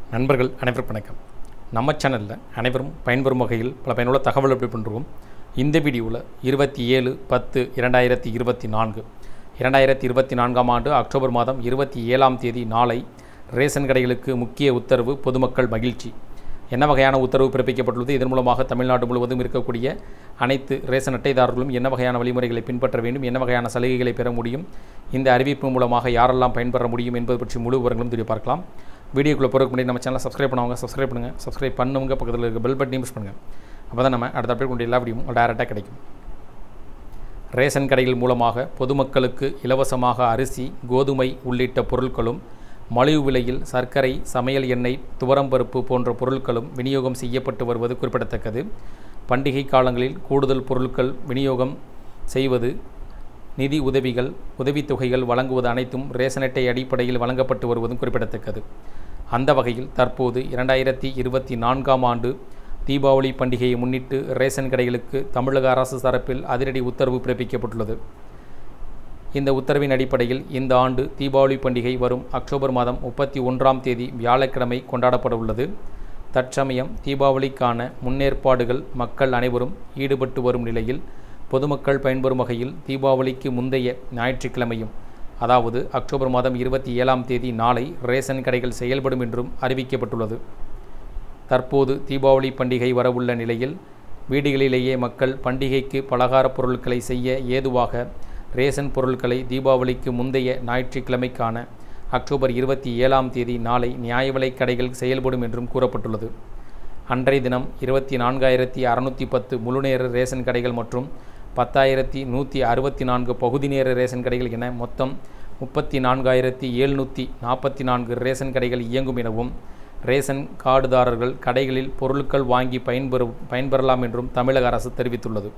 நண்பர்கள் அனைவருக்கும் வணக்கம் நம்ம சேனலில் அனைவரும் பயன்பெறும் வகையில் பல பயனுள்ள தகவல் எப்படி பண்ணுறோம் இந்த வீடியோவில் இருபத்தி ஏழு பத்து இரண்டாயிரத்தி இருபத்தி நான்கு இரண்டாயிரத்தி இருபத்தி நான்காம் ஆண்டு அக்டோபர் மாதம் இருபத்தி ஏழாம் தேதி நாளை ரேஷன் கடைகளுக்கு முக்கிய உத்தரவு பொதுமக்கள் மகிழ்ச்சி என்ன வகையான உத்தரவு பிறப்பிக்கப்பட்டுள்ளது இதன் மூலமாக தமிழ்நாடு முழுவதும் இருக்கக்கூடிய அனைத்து ரேஷன் அட்டைதாரர்களும் என்ன வகையான வழிமுறைகளை பின்பற்ற வேண்டும் என்ன வகையான சலுகைகளை பெற முடியும் இந்த அறிவிப்பு மூலமாக யாரெல்லாம் பயன்பெற முடியும் என்பது பற்றி முழு விவரங்களும் தெரிய பார்க்கலாம் வீடியோக்குள்ளே போகிறதுக்கு முன்னாடி நம்ம சேனலை சப்ஸ்கிரைப் பண்ணவங்க சப்ஸ்கிரைப் பண்ணுங்கள் சப்ஸ்கிரைப் பண்ணுவங்க பக்கத்தில் இருக்க பெல் பட்டனையும் ப்ரெஸ் பண்ணுங்கள் அப்போ தான் நம்ம அடுத்த அப்டேட் கொண்டு எல்லா வீடியோவும் டேரெக்டாக கிடைக்கும் ரேஷன் கடைகள் மூலமாக பொதுமக்களுக்கு இலவசமாக அரிசி கோதுமை உள்ளிட்ட பொருட்களும் மலிவு விலையில் சர்க்கரை சமையல் எண்ணெய் துவரம்பருப்பு போன்ற பொருட்களும் விநியோகம் செய்யப்பட்டு வருவது குறிப்பிடத்தக்கது பண்டிகை காலங்களில் கூடுதல் பொருட்கள் விநியோகம் செய்வது நிதி உதவிகள் உதவித்தொகைகள் வழங்குவது அனைத்தும் ரேஷன் அட்டை அடிப்படையில் வழங்கப்பட்டு வருவதும் குறிப்பிடத்தக்கது அந்த வகையில் தற்போது இரண்டாயிரத்தி இருபத்தி நான்காம் ஆண்டு தீபாவளி பண்டிகையை முன்னிட்டு ரேஷன் கடைகளுக்கு தமிழக அரசு தரப்பில் அதிரடி உத்தரவு பிறப்பிக்கப்பட்டுள்ளது இந்த உத்தரவின் அடிப்படையில் இந்த ஆண்டு தீபாவளி பண்டிகை வரும் அக்டோபர் மாதம் முப்பத்தி ஒன்றாம் தேதி வியாழக்கிழமை கொண்டாடப்பட உள்ளது தற்சமயம் தீபாவளிக்கான முன்னேற்பாடுகள் மக்கள் அனைவரும் ஈடுபட்டு வரும் நிலையில் பொதுமக்கள் பயன்பெறும் வகையில் தீபாவளிக்கு முந்தைய ஞாயிற்றுக்கிழமையும் அதாவது அக்டோபர் மாதம் இருபத்தி ஏழாம் தேதி நாளை ரேஷன் கடைகள் செயல்படும் என்றும் அறிவிக்கப்பட்டுள்ளது தற்போது தீபாவளி பண்டிகை வரவுள்ள நிலையில் வீடுகளிலேயே மக்கள் பண்டிகைக்கு பலகார பொருட்களை செய்ய ஏதுவாக ரேஷன் பொருட்களை தீபாவளிக்கு முந்தைய ஞாயிற்றுக்கிழமைக்கான அக்டோபர் இருபத்தி ஏழாம் தேதி நாளை நியாய விலைக் கடைகள் செயல்படும் என்றும் கூறப்பட்டுள்ளது அன்றைய தினம் இருபத்தி நான்காயிரத்தி அறநூற்றி பத்து முழுநேர ரேஷன் கடைகள் மற்றும் பத்தாயிரத்தி நூற்றி அறுபத்தி நான்கு பகுதி நேர ரேஷன் கடைகள் என மொத்தம் முப்பத்தி நான்காயிரத்தி எழுநூற்றி நாற்பத்தி நான்கு ரேஷன் கடைகள் இயங்கும் எனவும் ரேஷன் கார்டுதாரர்கள் கடைகளில் பொருட்கள் வாங்கி பயன்பெறும் பயன்பெறலாம் என்றும் தமிழக அரசு தெரிவித்துள்ளது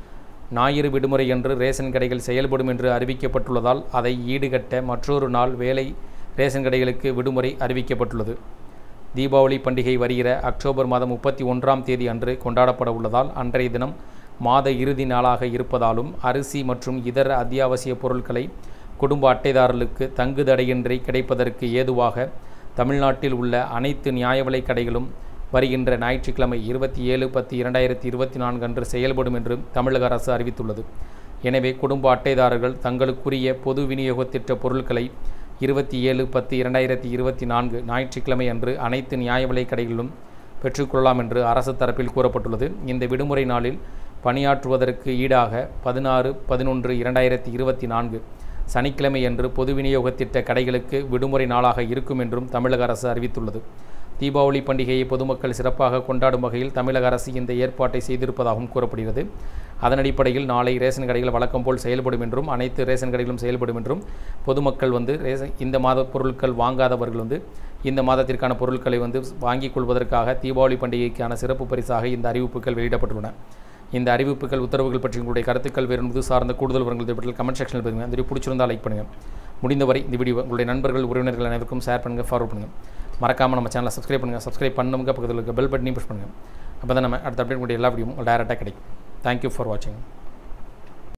ஞாயிறு விடுமுறை என்று ரேஷன் கடைகள் செயல்படும் என்று அறிவிக்கப்பட்டுள்ளதால் அதை ஈடுகட்ட மற்றொரு நாள் வேலை ரேஷன் கடைகளுக்கு விடுமுறை அறிவிக்கப்பட்டுள்ளது தீபாவளி பண்டிகை வருகிற அக்டோபர் மாதம் முப்பத்தி ஒன்றாம் தேதி அன்று கொண்டாடப்பட உள்ளதால் அன்றைய தினம் மாத இறுதி நாளாக இருப்பதாலும் அரிசி மற்றும் இதர அத்தியாவசிய பொருட்களை குடும்ப அட்டைதாரர்களுக்கு தங்குதடையின்றி கிடைப்பதற்கு ஏதுவாக தமிழ்நாட்டில் உள்ள அனைத்து நியாய விலைக் கடைகளும் வருகின்ற ஞாயிற்றுக்கிழமை இருபத்தி ஏழு பத்து இரண்டாயிரத்தி இருபத்தி நான்கு அன்று செயல்படும் என்று தமிழக அரசு அறிவித்துள்ளது எனவே குடும்ப அட்டைதாரர்கள் தங்களுக்குரிய பொது விநியோக திட்ட பொருட்களை இருபத்தி ஏழு பத்து இரண்டாயிரத்தி இருபத்தி நான்கு ஞாயிற்றுக்கிழமை அன்று அனைத்து நியாய விலைக் கடைகளிலும் பெற்றுக்கொள்ளலாம் என்று அரசு தரப்பில் கூறப்பட்டுள்ளது இந்த விடுமுறை நாளில் பணியாற்றுவதற்கு ஈடாக பதினாறு பதினொன்று இரண்டாயிரத்தி இருபத்தி நான்கு சனிக்கிழமையன்று பொது விநியோக திட்ட கடைகளுக்கு விடுமுறை நாளாக இருக்கும் என்றும் தமிழக அரசு அறிவித்துள்ளது தீபாவளி பண்டிகையை பொதுமக்கள் சிறப்பாக கொண்டாடும் வகையில் தமிழக அரசு இந்த ஏற்பாட்டை செய்திருப்பதாகவும் கூறப்படுகிறது அதன் அடிப்படையில் நாளை ரேஷன் கடைகள் வழக்கம் போல் செயல்படும் என்றும் அனைத்து ரேஷன் கடைகளும் செயல்படும் என்றும் பொதுமக்கள் வந்து ரேஷன் இந்த மாத பொருட்கள் வாங்காதவர்கள் வந்து இந்த மாதத்திற்கான பொருட்களை வந்து வாங்கிக் கொள்வதற்காக தீபாவளி பண்டிகைக்கான சிறப்பு பரிசாக இந்த அறிவிப்புகள் வெளியிடப்பட்டுள்ளன இந்த அறிவிப்புகள் உத்தரவுகள் பற்றி உங்களுடைய கருத்துக்கள் வேறு இது சார்ந்த கூடுதல் விவரங்கள் பற்றி கமெண்ட் செக்ஷனில் பாருங்கள் இந்த வீடியோ பிடிச்சிருந்தால் லைக் பண்ணுங்கள் முடிந்தவரை இந்த வீடியோ உங்களுடைய நண்பர்கள் உறவினர்கள் அனைவருக்கும் ஷேர் பண்ணுங்கள் ஃபார்வர்ட் பண்ணுங்கள் மறக்காமல் நம்ம சேனலை சப்ஸ்கிரைப் பண்ணுங்கள் சப்ஸ்கிரைப் பண்ணுங்க பக்கத்தில் இருக்க பெல் பட்டனையும் புஷ் பண்ணுங்கள் அப்போ தான் நம்ம அடுத்த அப்டேட் உங்களுடைய எல்லா வீடியோவும் டேரெக்டாக கிடைக்கும் தேங்க்யூ ஃபார் வாட்சிங்